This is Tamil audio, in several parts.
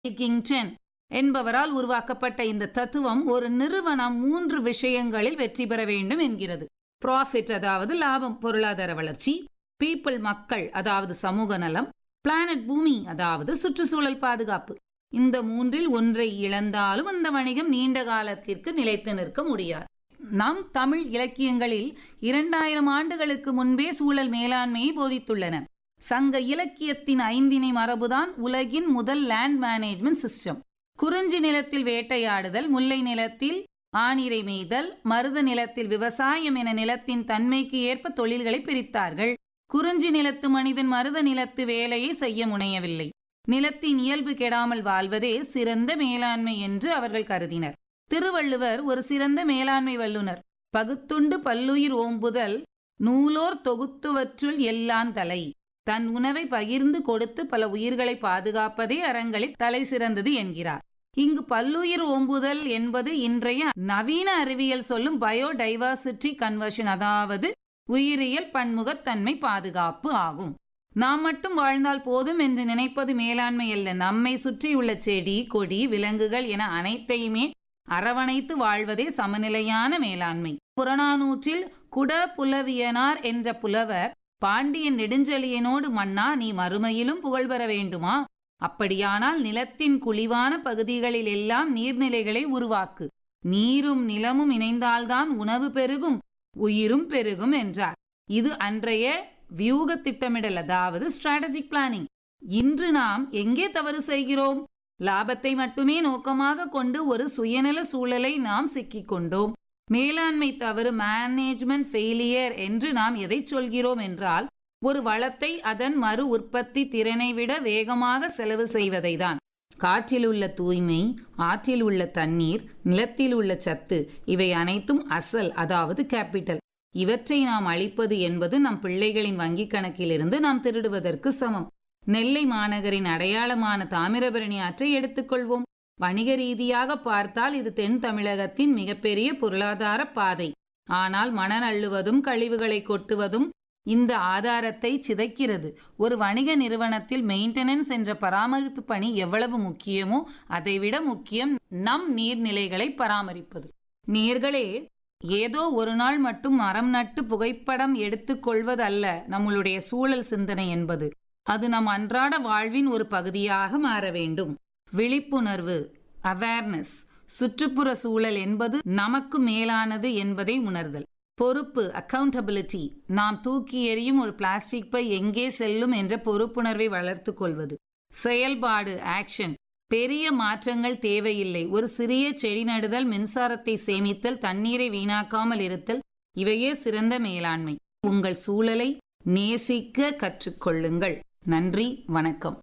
கிங்டன் என்பவரால் உருவாக்கப்பட்ட இந்த தத்துவம் ஒரு நிறுவனம் மூன்று விஷயங்களில் வெற்றி பெற வேண்டும் என்கிறது ப்ராஃபிட் அதாவது லாபம் பொருளாதார வளர்ச்சி பீப்பிள் மக்கள் அதாவது சமூக நலம் பிளானட் பூமி அதாவது சுற்றுச்சூழல் பாதுகாப்பு இந்த மூன்றில் ஒன்றை இழந்தாலும் அந்த வணிகம் நீண்ட காலத்திற்கு நிலைத்து நிற்க முடியாது நம் தமிழ் இலக்கியங்களில் இரண்டாயிரம் ஆண்டுகளுக்கு முன்பே சூழல் மேலாண்மையை போதித்துள்ளன சங்க இலக்கியத்தின் ஐந்தினை மரபுதான் உலகின் முதல் லேண்ட் மேனேஜ்மெண்ட் சிஸ்டம் குறிஞ்சி நிலத்தில் வேட்டையாடுதல் முல்லை நிலத்தில் ஆனிரை மேய்தல் மருத நிலத்தில் விவசாயம் என நிலத்தின் தன்மைக்கு ஏற்ப தொழில்களை பிரித்தார்கள் குறிஞ்சி நிலத்து மனிதன் மருத நிலத்து வேலையை செய்ய முனையவில்லை நிலத்தின் இயல்பு கெடாமல் வாழ்வதே சிறந்த மேலாண்மை என்று அவர்கள் கருதினர் திருவள்ளுவர் ஒரு சிறந்த மேலாண்மை வல்லுனர் பகுத்துண்டு பல்லுயிர் ஓம்புதல் நூலோர் தொகுத்துவற்றுள் எல்லான் தலை தன் உணவை பகிர்ந்து கொடுத்து பல உயிர்களை பாதுகாப்பதே அறங்களில் தலை சிறந்தது என்கிறார் இங்கு பல்லுயிர் ஓம்புதல் என்பது இன்றைய நவீன அறிவியல் சொல்லும் பயோடைவர்சிட்டி கன்வர்ஷன் அதாவது உயிரியல் பன்முகத்தன்மை பாதுகாப்பு ஆகும் நாம் மட்டும் வாழ்ந்தால் போதும் என்று நினைப்பது மேலாண்மை அல்ல நம்மை சுற்றியுள்ள செடி கொடி விலங்குகள் என அனைத்தையுமே அரவணைத்து வாழ்வதே சமநிலையான மேலாண்மை புறநானூற்றில் குட புலவியனார் என்ற புலவர் பாண்டியன் நெடுஞ்செழியனோடு மன்னா நீ மறுமையிலும் புகழ் பெற வேண்டுமா அப்படியானால் நிலத்தின் குழிவான பகுதிகளில் எல்லாம் நீர்நிலைகளை உருவாக்கு நீரும் நிலமும் இணைந்தால்தான் உணவு பெருகும் உயிரும் பெருகும் என்றார் இது அன்றைய வியூக திட்டமிடல் அதாவது ஸ்ட்ராட்டஜிக் பிளானிங் இன்று நாம் எங்கே தவறு செய்கிறோம் லாபத்தை மட்டுமே நோக்கமாக கொண்டு ஒரு சுயநல சூழலை நாம் சிக்கிக் கொண்டோம் மேலாண்மை தவறு மேனேஜ்மெண்ட் ஃபெயிலியர் என்று நாம் எதை சொல்கிறோம் என்றால் ஒரு வளத்தை அதன் மறு உற்பத்தி திறனை விட வேகமாக செலவு செய்வதை தான் காற்றில் உள்ள தூய்மை ஆற்றில் உள்ள தண்ணீர் நிலத்தில் உள்ள சத்து இவை அனைத்தும் அசல் அதாவது கேபிட்டல் இவற்றை நாம் அளிப்பது என்பது நம் பிள்ளைகளின் வங்கிக் கணக்கிலிருந்து நாம் திருடுவதற்கு சமம் நெல்லை மாநகரின் அடையாளமான தாமிரபரணி ஆற்றை எடுத்துக்கொள்வோம் வணிக ரீதியாக பார்த்தால் இது தென் தமிழகத்தின் மிகப்பெரிய பொருளாதார பாதை ஆனால் மணல் அள்ளுவதும் கழிவுகளை கொட்டுவதும் இந்த ஆதாரத்தை சிதைக்கிறது ஒரு வணிக நிறுவனத்தில் மெயின்டெனன்ஸ் என்ற பராமரிப்பு பணி எவ்வளவு முக்கியமோ அதைவிட முக்கியம் நம் நீர்நிலைகளை பராமரிப்பது நேர்களே ஏதோ ஒரு நாள் மட்டும் மரம் நட்டு புகைப்படம் எடுத்துக்கொள்வதல்ல நம்மளுடைய சூழல் சிந்தனை என்பது அது நம் அன்றாட வாழ்வின் ஒரு பகுதியாக மாற வேண்டும் விழிப்புணர்வு அவேர்னஸ் சுற்றுப்புற சூழல் என்பது நமக்கு மேலானது என்பதை உணர்தல் பொறுப்பு அக்கவுண்டபிலிட்டி நாம் தூக்கி எறியும் ஒரு பிளாஸ்டிக் பை எங்கே செல்லும் என்ற பொறுப்புணர்வை வளர்த்து கொள்வது செயல்பாடு ஆக்ஷன் பெரிய மாற்றங்கள் தேவையில்லை ஒரு சிறிய செடி நடுதல் மின்சாரத்தை சேமித்தல் தண்ணீரை வீணாக்காமல் இருத்தல் இவையே சிறந்த மேலாண்மை உங்கள் சூழலை நேசிக்க கற்றுக்கொள்ளுங்கள் நன்றி வணக்கம்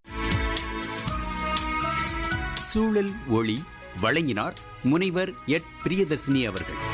சூழல் ஒளி வழங்கினார் முனைவர் எட் பிரியதர்சினி அவர்கள்